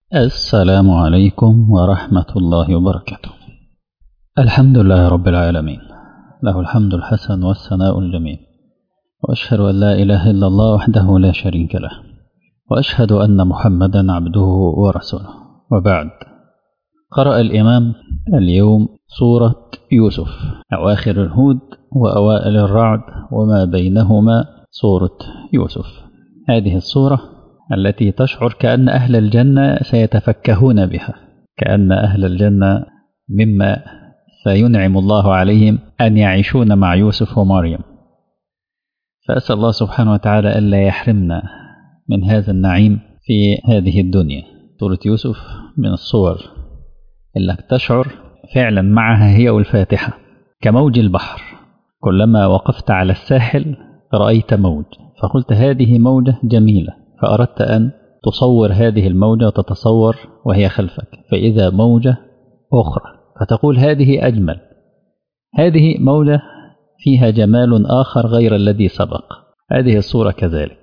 السلام عليكم ورحمة الله وبركاته الحمد لله رب العالمين له الحمد الحسن والثناء الجميل وأشهد أن لا إله إلا الله وحده لا شريك له وأشهد أن محمدا عبده ورسوله وبعد قرأ الإمام اليوم سورة يوسف أواخر الهود وأوائل الرعد وما بينهما سورة يوسف هذه السورة التي تشعر كأن أهل الجنة سيتفكهون بها كأن أهل الجنة مما سينعم الله عليهم أن يعيشون مع يوسف ومريم فأسأل الله سبحانه وتعالى ألا يحرمنا من هذا النعيم في هذه الدنيا سورة يوسف من الصور اللي تشعر فعلا معها هي والفاتحة كموج البحر كلما وقفت على الساحل رأيت موج فقلت هذه موجة جميلة فأردت أن تصور هذه الموجة وتتصور وهي خلفك فإذا موجة أخرى فتقول هذه أجمل هذه موجة فيها جمال آخر غير الذي سبق هذه الصورة كذلك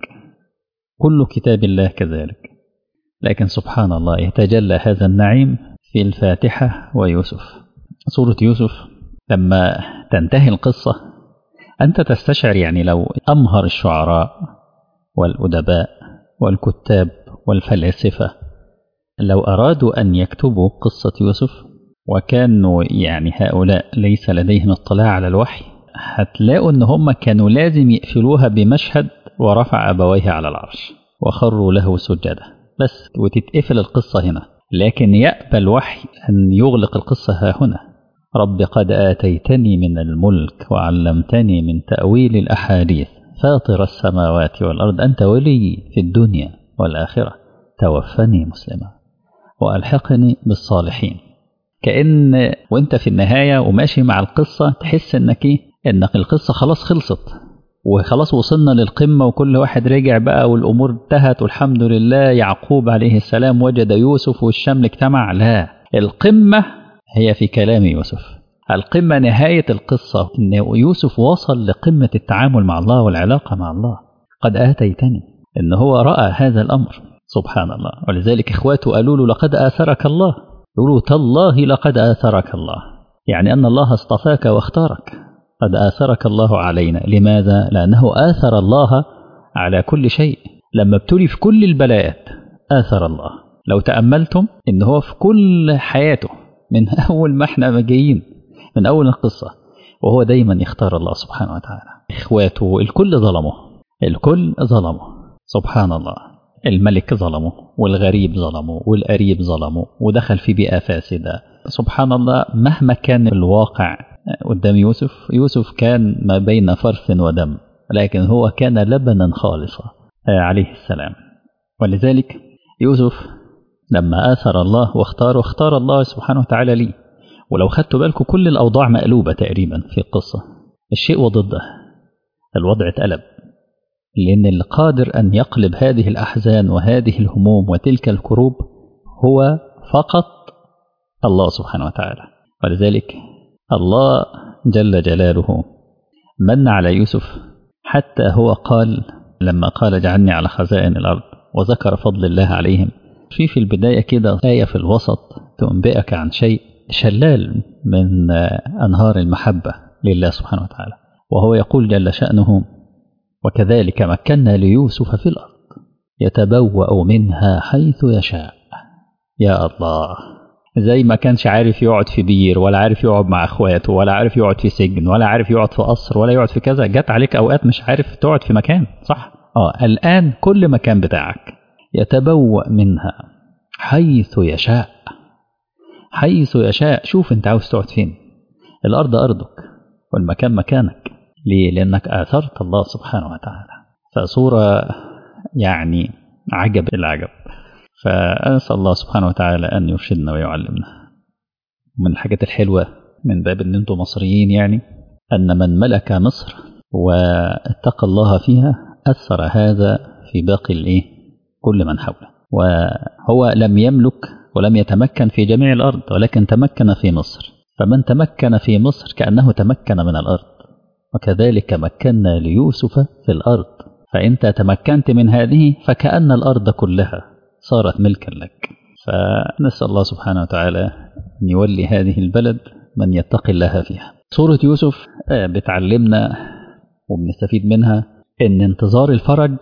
كل كتاب الله كذلك لكن سبحان الله يتجلى هذا النعيم في الفاتحة ويوسف سورة يوسف لما تنتهي القصة أنت تستشعر يعني لو أمهر الشعراء والأدباء والكتاب والفلاسفة لو أرادوا أن يكتبوا قصة يوسف وكانوا يعني هؤلاء ليس لديهم اطلاع على الوحي هتلاقوا ان هم كانوا لازم يقفلوها بمشهد ورفع أبويه على العرش وخروا له سجدا بس وتتقفل القصة هنا لكن يأبى الوحي أن يغلق القصة ها هنا رب قد آتيتني من الملك وعلمتني من تأويل الأحاديث فاطر السماوات والأرض أنت ولي في الدنيا والآخرة توفني مسلما وألحقني بالصالحين كأن وانت في النهاية وماشي مع القصة تحس انك ايه انك القصة خلاص خلصت وخلاص وصلنا للقمة وكل واحد رجع بقى والأمور انتهت والحمد لله يعقوب عليه السلام وجد يوسف والشمل اجتمع لا القمة هي في كلام يوسف القمة نهاية القصة إن يوسف وصل لقمة التعامل مع الله والعلاقة مع الله قد آتيتني إن هو رأى هذا الأمر سبحان الله ولذلك إخواته قالوا له لقد آثرك الله يقولوا تالله لقد آثرك الله يعني أن الله اصطفاك واختارك قد آثرك الله علينا لماذا؟ لأنه آثر الله على كل شيء لما ابتلي في كل البلايات آثر الله لو تأملتم إن هو في كل حياته من أول ما احنا جايين من أول القصة وهو دايما يختار الله سبحانه وتعالى إخواته الكل ظلمه الكل ظلمه سبحان الله الملك ظلمه والغريب ظلمه والقريب ظلمه ودخل في بيئة فاسدة سبحان الله مهما كان الواقع قدام يوسف يوسف كان ما بين فرث ودم لكن هو كان لبنا خالصا عليه السلام ولذلك يوسف لما آثر الله واختاره اختار الله سبحانه وتعالى ليه ولو خدتوا بالكم كل الأوضاع مقلوبة تقريبا في القصة الشيء وضده الوضع اتقلب لأن القادر أن يقلب هذه الأحزان وهذه الهموم وتلك الكروب هو فقط الله سبحانه وتعالى ولذلك الله جل جلاله من على يوسف حتى هو قال لما قال اجعلني على خزائن الأرض وذكر فضل الله عليهم في في البداية كده آية في الوسط تنبئك عن شيء شلال من أنهار المحبة لله سبحانه وتعالى وهو يقول جل شأنه وكذلك مكنا ليوسف في الأرض يتبوأ منها حيث يشاء يا الله زي ما كانش عارف يقعد في بير ولا عارف يقعد مع اخواته ولا عارف يقعد في سجن ولا عارف يقعد في قصر ولا يقعد في كذا جت عليك اوقات مش عارف تقعد في مكان صح اه الان كل مكان بتاعك يتبوأ منها حيث يشاء حيث يشاء شوف انت عاوز تقعد فين الارض ارضك والمكان مكانك ليه لانك اثرت الله سبحانه وتعالى فصوره يعني عجب العجب فأسأل الله سبحانه وتعالى أن يرشدنا ويعلمنا من الحاجات الحلوة من باب أن أنتم مصريين يعني أن من ملك مصر واتقى الله فيها أثر هذا في باقي الإيه كل من حوله وهو لم يملك ولم يتمكن في جميع الأرض ولكن تمكن في مصر فمن تمكن في مصر كأنه تمكن من الأرض وكذلك مكنا ليوسف في الأرض فأنت تمكنت من هذه فكأن الأرض كلها صارت ملكا لك فنسأل الله سبحانه وتعالى أن يولي هذه البلد من يتقي الله فيها سورة يوسف بتعلمنا وبنستفيد منها أن انتظار الفرج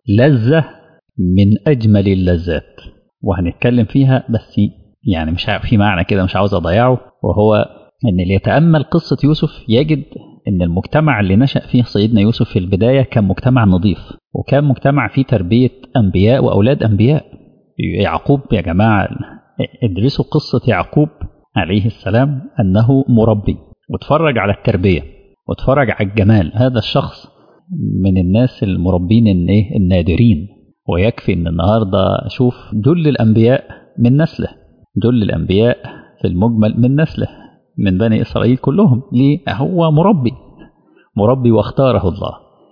لذة من أجمل اللذات وهنتكلم فيها بس يعني مش في معنى كده مش عاوز أضيعه وهو أن اللي يتأمل قصة يوسف يجد أن المجتمع اللي نشأ فيه سيدنا يوسف في البداية كان مجتمع نظيف وكان مجتمع فيه تربية أنبياء وأولاد أنبياء يعقوب يا جماعة ادرسوا قصة يعقوب عليه السلام أنه مربي واتفرج على التربية واتفرج على الجمال هذا الشخص من الناس المربين ايه النادرين ويكفي ان النهارده شوف جل الانبياء من نسله جل الانبياء في المجمل من نسله من بني اسرائيل كلهم ليه هو مربي مربي واختاره الله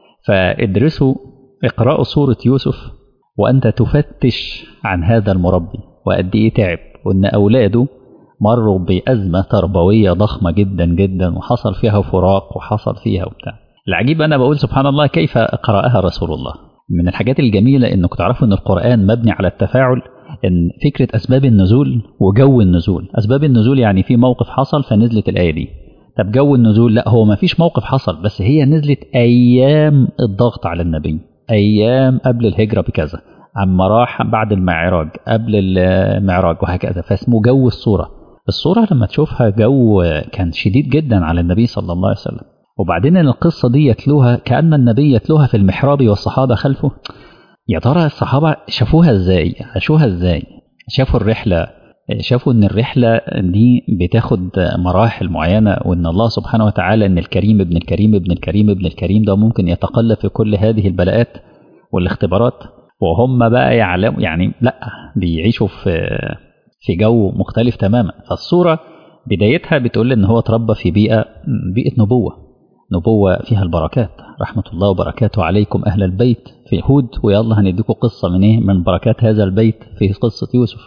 فادرسوا اقرأوا سورة يوسف وأنت تفتش عن هذا المربي وقد إيه تعب وأن أولاده مروا بأزمة تربوية ضخمة جدا جدا وحصل فيها فراق وحصل فيها وبتاع العجيب أنا بقول سبحان الله كيف قرأها رسول الله من الحاجات الجميلة إنك تعرفوا إن القرآن مبني على التفاعل إن فكرة أسباب النزول وجو النزول أسباب النزول يعني في موقف حصل فنزلت الآية دي طب جو النزول لا هو ما فيش موقف حصل بس هي نزلت أيام الضغط على النبي أيام قبل الهجرة بكذا عما راح بعد المعراج قبل المعراج وهكذا فاسمه جو الصورة الصورة لما تشوفها جو كان شديد جدا على النبي صلى الله عليه وسلم وبعدين القصة دي يتلوها كأن النبي يتلوها في المحراب والصحابة خلفه يا ترى الصحابة شافوها ازاي عاشوها ازاي شافوا الرحلة شافوا ان الرحلة دي بتاخد مراحل معينة وان الله سبحانه وتعالى ان الكريم ابن الكريم ابن الكريم ابن الكريم ده ممكن يتقلب في كل هذه البلاءات والاختبارات وهم بقى يعلموا يعني لا بيعيشوا في في جو مختلف تماما فالصورة بدايتها بتقول ان هو اتربى في بيئة بيئة نبوة نبوة فيها البركات رحمة الله وبركاته عليكم أهل البيت في هود ويلا هنديكم قصة من إيه من بركات هذا البيت في قصة يوسف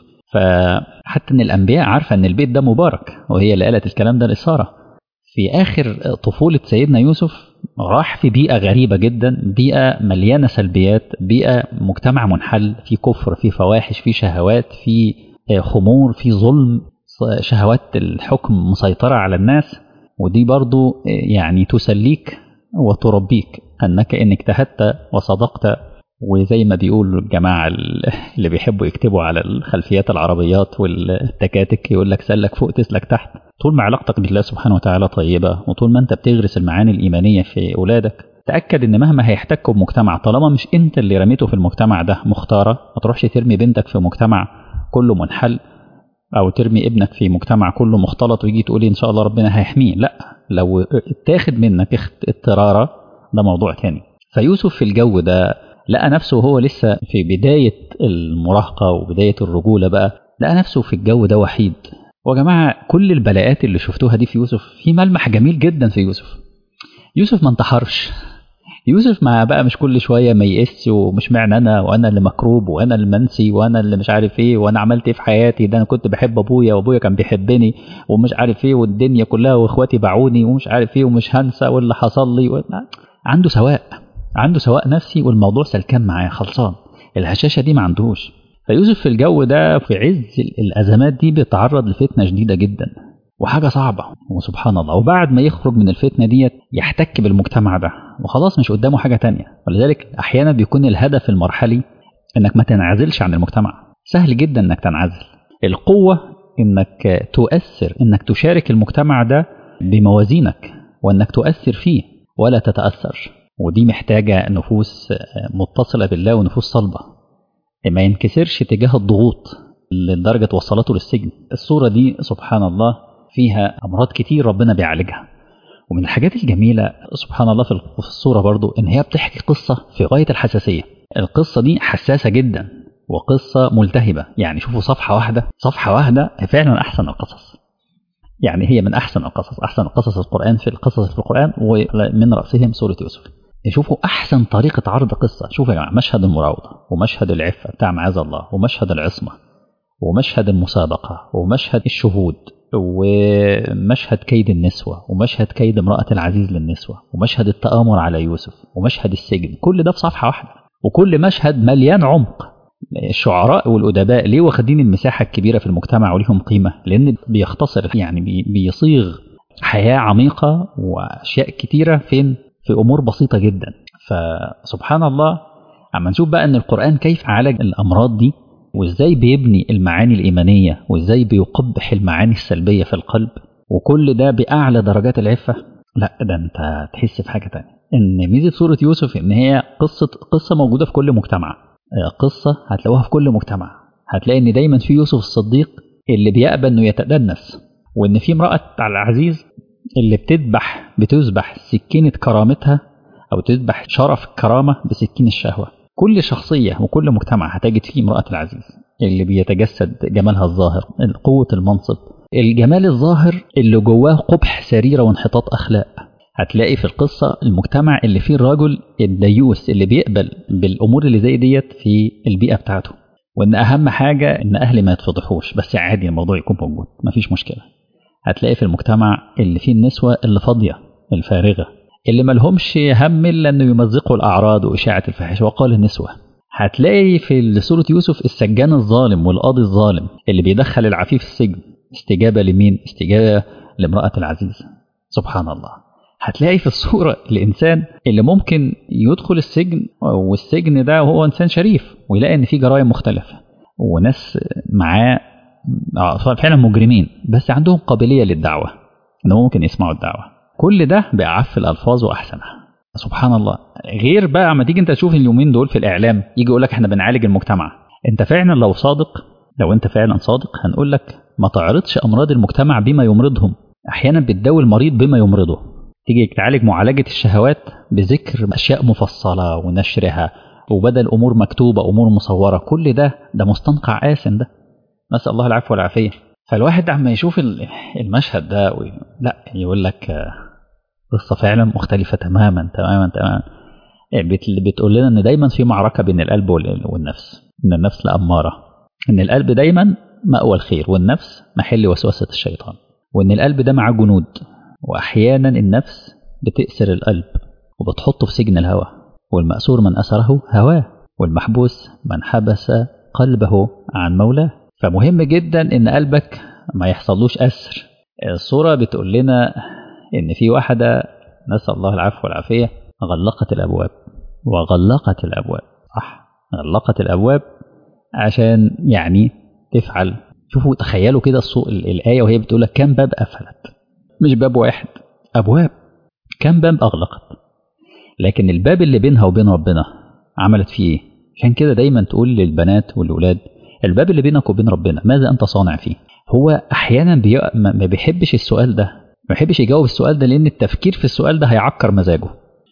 فحتى ان الانبياء عارفه ان البيت ده مبارك وهي اللي قالت الكلام ده لساره في اخر طفوله سيدنا يوسف راح في بيئه غريبه جدا بيئه مليانه سلبيات بيئه مجتمع منحل في كفر في فواحش في شهوات في خمور في ظلم شهوات الحكم مسيطره على الناس ودي برضو يعني تسليك وتربيك انك ان اجتهدت وصدقت وزي ما بيقولوا الجماعة اللي بيحبوا يكتبوا على الخلفيات العربيات والتكاتك يقول لك سلك فوق تسلك تحت طول ما علاقتك بالله سبحانه وتعالى طيبة وطول ما انت بتغرس المعاني الإيمانية في أولادك تأكد ان مهما هيحتكوا بمجتمع طالما مش انت اللي رميته في المجتمع ده مختارة ما تروحش ترمي بنتك في مجتمع كله منحل او ترمي ابنك في مجتمع كله مختلط ويجي تقولي ان شاء الله ربنا هيحميه لا لو اتاخد منك اضطرارة ده موضوع تاني فيوسف في الجو ده لقى نفسه وهو لسه في بداية المراهقة وبداية الرجولة بقى لقى نفسه في الجو ده وحيد وجماعة كل البلاءات اللي شفتوها دي في يوسف في ملمح جميل جدا في يوسف يوسف ما انتحرش يوسف ما بقى مش كل شوية ما يقس ومش معنى أنا وأنا اللي مكروب وأنا اللي منسي وأنا اللي مش عارف إيه وأنا عملت إيه في حياتي ده أنا كنت بحب أبويا وأبويا كان بيحبني ومش عارف إيه والدنيا كلها وإخواتي باعوني ومش عارف إيه ومش هنسى واللي حصل لي و... عنده سواء عنده سواء نفسي والموضوع سلكان معاه خلصان الهشاشة دي ما عندهوش فيوسف في الجو ده في عز الأزمات دي بيتعرض لفتنة شديدة جدا وحاجة صعبة وسبحان الله وبعد ما يخرج من الفتنة ديت يحتك بالمجتمع ده وخلاص مش قدامه حاجة تانية ولذلك أحيانا بيكون الهدف المرحلي إنك ما تنعزلش عن المجتمع سهل جدا إنك تنعزل القوة إنك تؤثر إنك تشارك المجتمع ده بموازينك وإنك تؤثر فيه ولا تتأثر ودي محتاجة نفوس متصلة بالله ونفوس صلبة ما ينكسرش تجاه الضغوط لدرجة وصلته للسجن الصورة دي سبحان الله فيها أمراض كتير ربنا بيعالجها ومن الحاجات الجميلة سبحان الله في الصورة برضو إن هي بتحكي قصة في غاية الحساسية القصة دي حساسة جدا وقصة ملتهبة يعني شوفوا صفحة واحدة صفحة واحدة فعلا أحسن القصص يعني هي من أحسن القصص أحسن قصص القرآن في القصص في القرآن ومن رأسهم سورة يوسف شوفوا احسن طريقه عرض قصه شوفوا يا جماعه مشهد المراوضه ومشهد العفه بتاع معاذ الله ومشهد العصمه ومشهد المسابقه ومشهد الشهود ومشهد كيد النسوه ومشهد كيد امراه العزيز للنسوه ومشهد التامر على يوسف ومشهد السجن كل ده في صفحه واحده وكل مشهد مليان عمق الشعراء والأدباء ليه واخدين المساحة الكبيرة في المجتمع وليهم قيمة لأن بيختصر يعني بي- بيصيغ حياة عميقة وأشياء كتيرة فين في أمور بسيطة جدا فسبحان الله عما نشوف بقى أن القرآن كيف عالج الأمراض دي وإزاي بيبني المعاني الإيمانية وإزاي بيقبح المعاني السلبية في القلب وكل ده بأعلى درجات العفة لا ده أنت تحس في حاجة تانية إن ميزة سورة يوسف إن هي قصة قصة موجودة في كل مجتمع آه، قصة هتلاقوها في كل مجتمع هتلاقي إن دايما في يوسف الصديق اللي بيقبل إنه يتدنس وإن في امرأة على العزيز اللي بتذبح بتذبح سكينة كرامتها أو تذبح شرف الكرامة بسكين الشهوة كل شخصية وكل مجتمع هتجد فيه امرأة العزيز اللي بيتجسد جمالها الظاهر قوة المنصب الجمال الظاهر اللي جواه قبح سريرة وانحطاط أخلاق هتلاقي في القصة المجتمع اللي فيه الرجل الديوس اللي بيقبل بالأمور اللي زي ديت في البيئة بتاعته وإن أهم حاجة إن أهلي ما يتفضحوش بس عادي الموضوع يكون موجود مفيش مشكلة هتلاقي في المجتمع اللي فيه النسوة اللي فاضية الفارغة اللي ملهمش هم إلا إنه يمزقوا الأعراض وإشاعة الفاحشة وقال النسوة هتلاقي في سورة يوسف السجان الظالم والقاضي الظالم اللي بيدخل العفيف السجن استجابة لمين؟ استجابة لامرأة العزيز سبحان الله هتلاقي في الصورة الإنسان اللي ممكن يدخل السجن والسجن ده وهو إنسان شريف ويلاقي إن في جرائم مختلفة وناس معاه آه، فعلا مجرمين بس عندهم قابلية للدعوة إنهم ممكن يسمعوا الدعوة كل ده بأعف الألفاظ وأحسنها سبحان الله غير بقى اما تيجي انت تشوف اليومين دول في الاعلام يجي يقول لك احنا بنعالج المجتمع انت فعلا لو صادق لو انت فعلا صادق هنقول لك ما تعرضش امراض المجتمع بما يمرضهم احيانا بتداوي المريض بما يمرضه تيجي تعالج معالجه الشهوات بذكر اشياء مفصله ونشرها وبدل امور مكتوبه امور مصوره كل ده ده مستنقع آسن ده نسال الله العفو والعافيه فالواحد عما يشوف ال- المشهد ده وي... لا يقول لك آه، قصة فعلا مختلفة تماما تماما تماما بت- بتقول لنا ان دايما في معركة بين القلب وال- والنفس ان النفس لأمارة ان القلب دايما مأوى الخير والنفس محل وسوسة الشيطان وان القلب ده معاه جنود واحيانا النفس بتأسر القلب وبتحطه في سجن الهوى والمأسور من أسره هواه والمحبوس من حبس قلبه عن مولاه فمهم جدا ان قلبك ما يحصلوش أسر الصورة بتقول لنا إن في واحدة نسأل الله العفو والعافية غلقت الأبواب وغلقت الأبواب صح غلقت الأبواب عشان يعني تفعل شوفوا تخيلوا كده الصو... ال- الآية وهي بتقول لك كم باب قفلت مش باب واحد أبواب كم باب أغلقت لكن الباب اللي بينها وبين ربنا عملت فيه إيه؟ عشان كده دايما تقول للبنات والولاد الباب اللي بينك وبين ربنا ماذا أنت صانع فيه هو أحيانا بي... ما ما بيحبش السؤال ده ما بيحبش يجاوب السؤال ده لأن التفكير في السؤال ده هيعكر مزاجه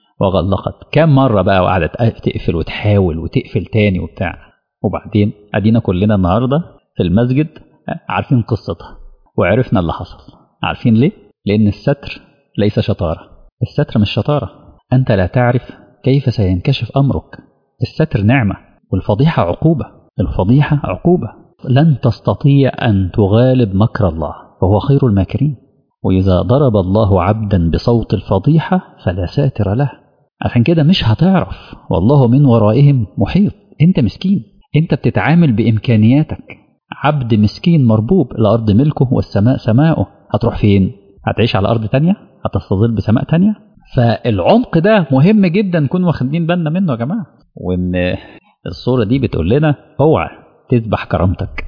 وغلقت كام مرة بقى وقعدت تقفل وتحاول وتقفل تاني وبتاع وبعدين أدينا كلنا النهاردة في المسجد عارفين قصتها وعرفنا اللي حصل عارفين ليه؟ لأن الستر ليس شطارة الستر مش شطارة أنت لا تعرف كيف سينكشف أمرك الستر نعمة والفضيحة عقوبة الفضيحة عقوبة لن تستطيع أن تغالب مكر الله وهو خير الماكرين وإذا ضرب الله عبدا بصوت الفضيحة فلا ساتر له عشان كده مش هتعرف والله من ورائهم محيط انت مسكين انت بتتعامل بإمكانياتك عبد مسكين مربوب الأرض ملكه والسماء سماؤه هتروح فين هتعيش على أرض تانية هتستظل بسماء تانية فالعمق ده مهم جدا نكون واخدين بالنا منه يا جماعة وإن الصورة دي بتقول لنا اوعى تذبح كرامتك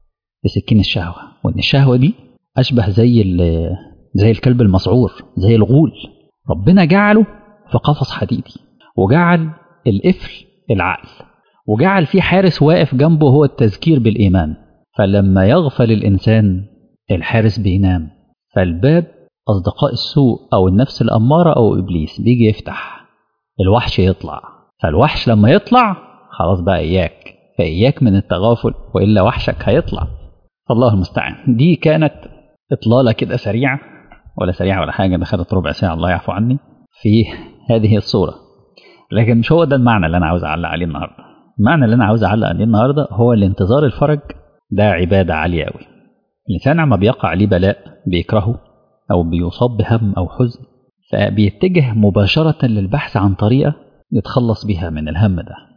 بسكين الشهوة وإن الشهوة دي أشبه زي ال- زي الكلب المسعور زي الغول ربنا جعله في قفص حديدي وجعل القفل العقل وجعل فيه حارس واقف جنبه هو التذكير بالإيمان فلما يغفل الإنسان الحارس بينام فالباب أصدقاء السوء أو النفس الأمارة أو إبليس بيجي يفتح الوحش يطلع فالوحش لما يطلع خلاص بقى إياك فإياك من التغافل وإلا وحشك هيطلع الله المستعان دي كانت إطلالة كده سريعة ولا سريعة ولا حاجة دخلت ربع ساعة الله يعفو عني في هذه الصورة لكن مش هو ده المعنى اللي أنا عاوز أعلق عليه النهاردة المعنى اللي أنا عاوز أعلق عليه النهاردة هو الانتظار الفرج ده عبادة عالية أوي الإنسان عما بيقع عليه بلاء بيكرهه أو بيصاب بهم أو حزن فبيتجه مباشرة للبحث عن طريقة يتخلص بها من الهم ده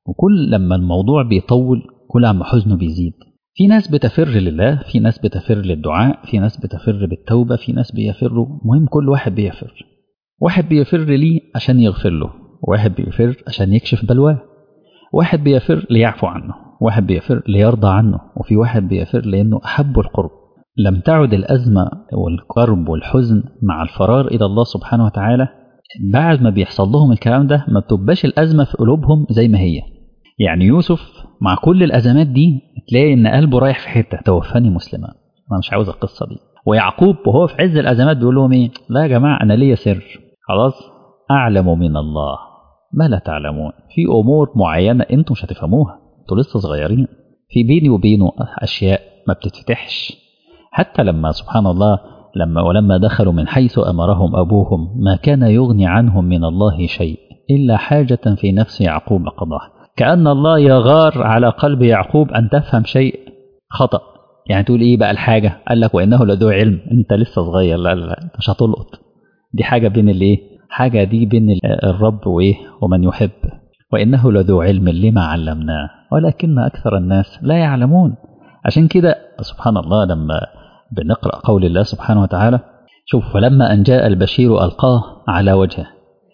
وكل لما الموضوع بيطول كل عما حزنه بيزيد في ناس بتفر لله في ناس بتفر للدعاء في ناس بتفر بالتوبة في ناس بيفروا مهم كل واحد بيفر واحد بيفر ليه عشان يغفر له واحد بيفر عشان يكشف بلواه واحد بيفر ليعفو عنه واحد بيفر ليرضى عنه وفي واحد بيفر لأنه أحب القرب لم تعد الأزمة والكرب والحزن مع الفرار إلى الله سبحانه وتعالى بعد ما بيحصل لهم الكلام ده ما بتبقاش الأزمة في قلوبهم زي ما هي يعني يوسف مع كل الأزمات دي تلاقي إن قلبه رايح في حتة توفاني مسلما أنا مش عاوز القصة دي ويعقوب وهو في عز الأزمات بيقول لهم إيه لا يا جماعة أنا ليا سر خلاص أعلم من الله ما لا تعلمون في أمور معينة أنتم مش هتفهموها أنتوا لسه صغيرين في بيني وبينه أشياء ما بتتفتحش حتى لما سبحان الله لما ولما دخلوا من حيث أمرهم أبوهم ما كان يغني عنهم من الله شيء إلا حاجة في نفس يعقوب قضاها كأن الله يغار على قلب يعقوب أن تفهم شيء خطأ يعني تقول إيه بقى الحاجة قال لك وإنه لذو علم أنت لسه صغير لا لا مش هتلقط دي حاجة بين الإيه حاجة دي بين الرب وإيه ومن يحب وإنه لذو علم لما علمناه ولكن أكثر الناس لا يعلمون عشان كده سبحان الله لما بنقرأ قول الله سبحانه وتعالى شوف فلما أن جاء البشير ألقاه على وجهه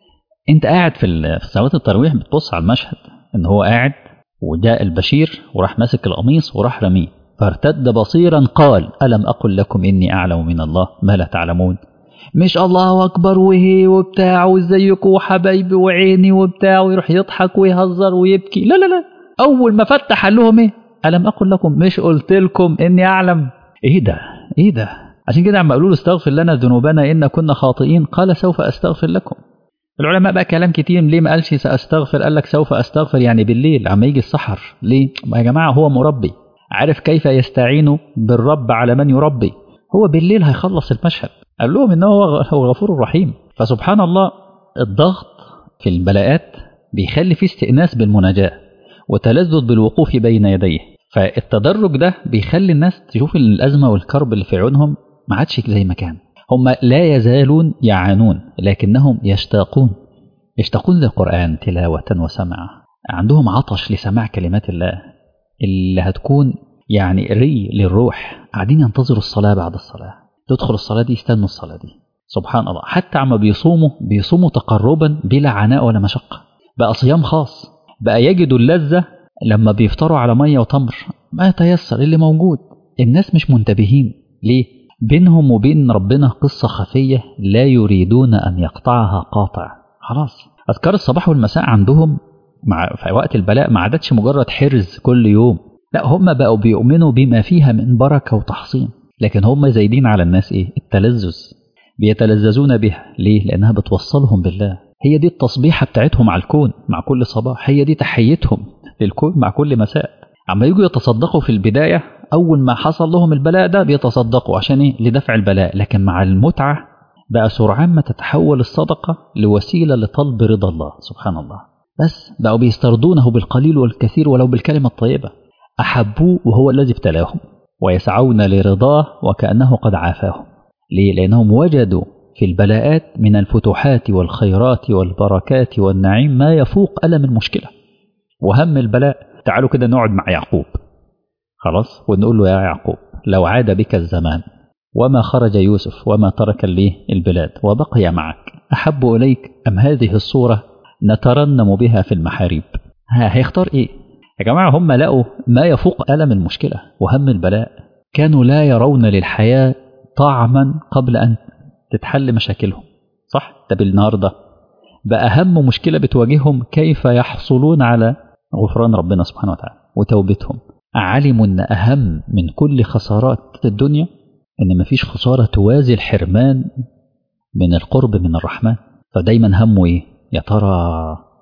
أنت قاعد في صلاة التراويح بتبص على المشهد إن هو قاعد وجاء البشير وراح ماسك القميص وراح رميه فارتد بصيرا قال ألم أقل لكم إني أعلم من الله ما لا تعلمون مش الله أكبر وهي وبتاع وازيكم وحبايبي وعيني وبتاع ويروح يضحك ويهزر ويبكي لا لا لا أول ما فتح قال لهم إيه ألم أقل لكم مش قلت لكم إني أعلم إيه ده إيه ده عشان كده عم قالوا له استغفر لنا ذنوبنا إن كنا خاطئين قال سوف أستغفر لكم العلماء بقى كلام كتير ليه ما قالش سأستغفر قال لك سوف أستغفر يعني بالليل عما يجي السحر ليه ما يا جماعة هو مربي عارف كيف يستعين بالرب على من يربي هو بالليل هيخلص المشهد قال لهم إنه هو غفور رحيم فسبحان الله الضغط في البلاءات بيخلي فيه استئناس بالمناجاة وتلذذ بالوقوف بين يديه فالتدرج ده بيخلي الناس تشوف الأزمة والكرب اللي في عيونهم ما عادش زي ما كان هم لا يزالون يعانون لكنهم يشتاقون يشتاقون للقرآن تلاوة وسمع عندهم عطش لسماع كلمات الله اللي هتكون يعني ري للروح قاعدين ينتظروا الصلاة بعد الصلاة تدخل الصلاة دي يستنوا الصلاة دي سبحان الله حتى عما بيصوموا بيصوموا تقربا بلا عناء ولا مشقة بقى صيام خاص بقى يجدوا اللذة لما بيفطروا على مية وتمر ما يتيسر اللي موجود الناس مش منتبهين ليه بينهم وبين ربنا قصة خفية لا يريدون أن يقطعها قاطع خلاص أذكار الصباح والمساء عندهم مع في وقت البلاء ما عادتش مجرد حرز كل يوم لا هم بقوا بيؤمنوا بما فيها من بركة وتحصين لكن هم زايدين على الناس إيه التلذذ بيتلذذون بها ليه لأنها بتوصلهم بالله هي دي التصبيحة بتاعتهم على الكون مع كل صباح هي دي تحيتهم للكون مع كل مساء عما يجوا يتصدقوا في البداية أول ما حصل لهم البلاء ده بيتصدقوا عشان إيه لدفع البلاء لكن مع المتعة بقى سرعان ما تتحول الصدقة لوسيلة لطلب رضا الله سبحان الله بس بقوا بيسترضونه بالقليل والكثير ولو بالكلمة الطيبة أحبوه وهو الذي ابتلاهم ويسعون لرضاه وكأنه قد عافاهم ليه؟ لأنهم وجدوا في البلاءات من الفتوحات والخيرات والبركات والنعيم ما يفوق ألم المشكلة وهم البلاء تعالوا كده نقعد مع يعقوب خلاص ونقول له يا يعقوب لو عاد بك الزمان وما خرج يوسف وما ترك لي البلاد وبقي معك أحب إليك أم هذه الصورة نترنم بها في المحاريب ها هيختار إيه يا جماعة هم لقوا ما يفوق ألم المشكلة وهم البلاء كانوا لا يرون للحياة طعما قبل أن تتحل مشاكلهم صح طب النهارده بقى أهم مشكلة بتواجههم كيف يحصلون على غفران ربنا سبحانه وتعالى وتوبتهم علموا أن أهم من كل خسارات الدنيا أن مفيش خسارة توازي الحرمان من القرب من الرحمن فدايما همه إيه يا ترى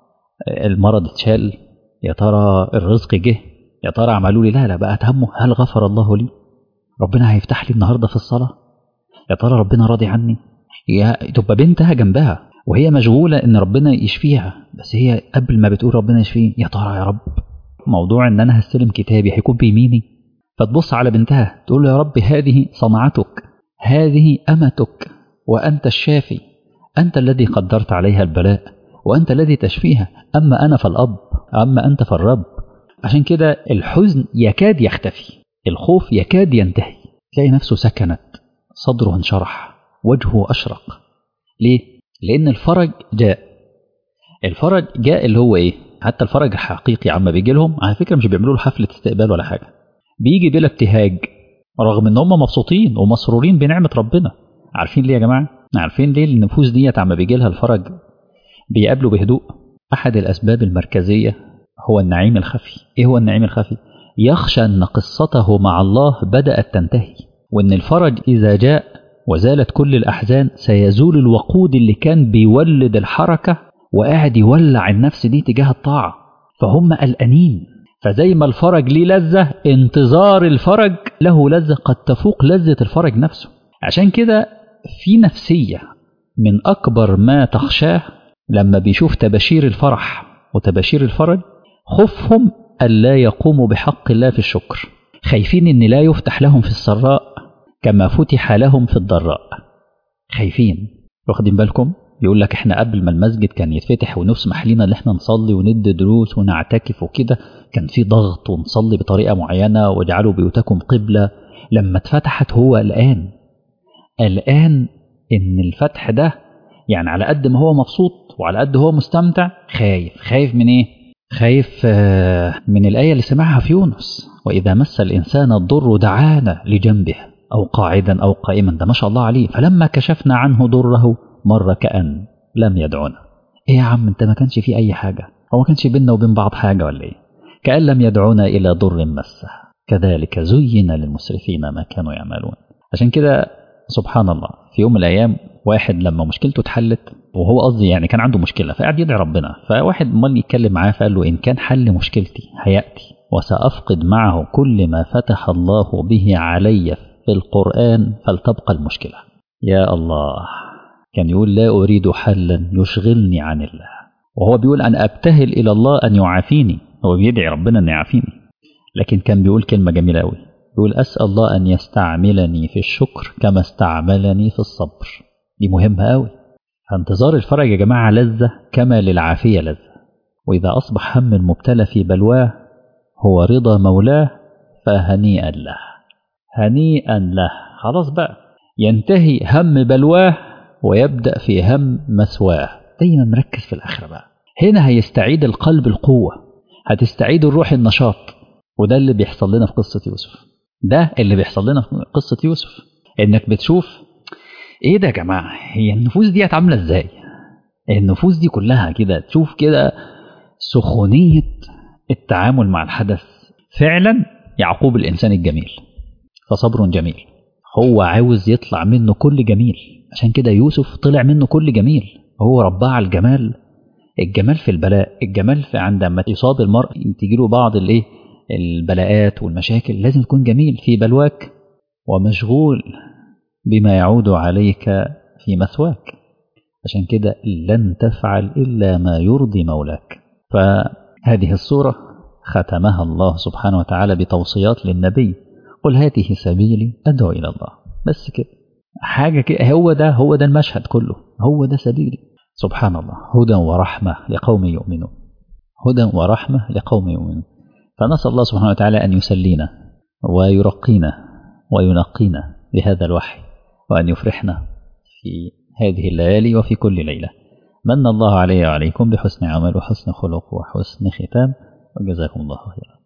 المرض اتشال يا ترى الرزق جه يا ترى عملوا لي لا لا بقى همه هل غفر الله لي ربنا هيفتح لي النهارده في الصلاة يا ترى ربنا راضي عني يا تبقى بنتها جنبها وهي مشغولة إن ربنا يشفيها بس هي قبل ما بتقول ربنا يشفيه يا ترى يا رب موضوع إن أنا هستلم كتابي هيكون بيميني فتبص على بنتها تقول له يا رب هذه صنعتك هذه أمتك وأنت الشافي أنت الذي قدرت عليها البلاء وأنت الذي تشفيها أما أنا فالأب أما أنت فالرب عشان كده الحزن يكاد يختفي الخوف يكاد ينتهي تلاقي نفسه سكنت صدره انشرح وجهه أشرق ليه؟ لأن الفرج جاء الفرج جاء اللي هو إيه؟ حتى الفرج الحقيقي عما بيجي لهم على فكرة مش بيعملوا له حفلة استقبال ولا حاجة بيجي بلا ابتهاج رغم ان هم مبسوطين ومسرورين بنعمة ربنا عارفين ليه يا جماعة؟ عارفين ليه النفوس ديت عما بيجي لها الفرج بيقابلوا بهدوء أحد الأسباب المركزية هو النعيم الخفي إيه هو النعيم الخفي؟ يخشى أن قصته مع الله بدأت تنتهي وأن الفرج إذا جاء وزالت كل الأحزان سيزول الوقود اللي كان بيولد الحركة وقاعد يولع النفس دي تجاه الطاعة فهم قلقانين فزي ما الفرج ليه لذة انتظار الفرج له لذة قد تفوق لذة الفرج نفسه عشان كده في نفسية من أكبر ما تخشاه لما بيشوف تباشير الفرح وتباشير الفرج خوفهم ألا يقوموا بحق الله في الشكر خايفين إن لا يفتح لهم في السراء كما فتح لهم في الضراء خايفين واخدين بالكم يقول لك احنا قبل ما المسجد كان يتفتح ونسمح لنا ان احنا نصلي وندي دروس ونعتكف وكده كان في ضغط ونصلي بطريقه معينه واجعلوا بيوتكم قبله لما اتفتحت هو الان الان ان الفتح ده يعني على قد ما هو مبسوط وعلى قد هو مستمتع خايف خايف من ايه خايف من الايه اللي سمعها في يونس واذا مس الانسان الضر دعانا لجنبه او قاعدا او قائما ده ما شاء الله عليه فلما كشفنا عنه ضره مر كأن لم يدعونا ايه يا عم انت ما كانش في اي حاجة هو ما كانش بيننا وبين بعض حاجة ولا ايه كأن لم يدعونا إلى ضر مسه كذلك زين للمسرفين ما كانوا يعملون عشان كده سبحان الله في يوم من الأيام واحد لما مشكلته اتحلت وهو قصدي يعني كان عنده مشكلة فقعد يدعي ربنا فواحد مال يتكلم معاه فقال له إن كان حل مشكلتي هيأتي وسأفقد معه كل ما فتح الله به علي في القرآن فلتبقى المشكلة يا الله كان يقول لا أريد حلا يشغلني عن الله وهو بيقول أن أبتهل إلى الله أن يعافيني هو بيدعي ربنا أن يعافيني لكن كان بيقول كلمة جميلة أوي يقول أسأل الله أن يستعملني في الشكر كما استعملني في الصبر دي مهمة أوي فانتظار الفرج يا جماعة لذة كما للعافية لذة وإذا أصبح هم المبتلى في بلواه هو رضا مولاه فهنيئا له هنيئا له خلاص بقى ينتهي هم بلواه ويبدأ في هم مسواه دايما مركز في الآخرة بقى هنا هيستعيد القلب القوة هتستعيد الروح النشاط وده اللي بيحصل لنا في قصة يوسف ده اللي بيحصل لنا في قصة يوسف انك بتشوف ايه ده يا جماعة هي النفوس دي عاملة ازاي النفوس دي كلها كده تشوف كده سخونية التعامل مع الحدث فعلا يعقوب الإنسان الجميل فصبر جميل هو عاوز يطلع منه كل جميل عشان كده يوسف طلع منه كل جميل هو رباه على الجمال الجمال في البلاء الجمال في عندما يصاب المرء تجيله بعض الايه البلاءات والمشاكل لازم تكون جميل في بلواك ومشغول بما يعود عليك في مثواك عشان كده لن تفعل إلا ما يرضي مولاك فهذه الصورة ختمها الله سبحانه وتعالى بتوصيات للنبي قل هذه سبيلي أدعو إلى الله بس كده حاجة كده هو ده هو ده المشهد كله هو ده سبيلي سبحان الله هدى ورحمة لقوم يؤمنون هدى ورحمة لقوم يؤمنون فنسأل الله سبحانه وتعالى أن يسلينا ويرقينا وينقينا بهذا الوحي وأن يفرحنا في هذه الليالي وفي كل ليلة من الله علي وعليكم بحسن عمل وحسن خلق وحسن ختام وجزاكم الله خيرا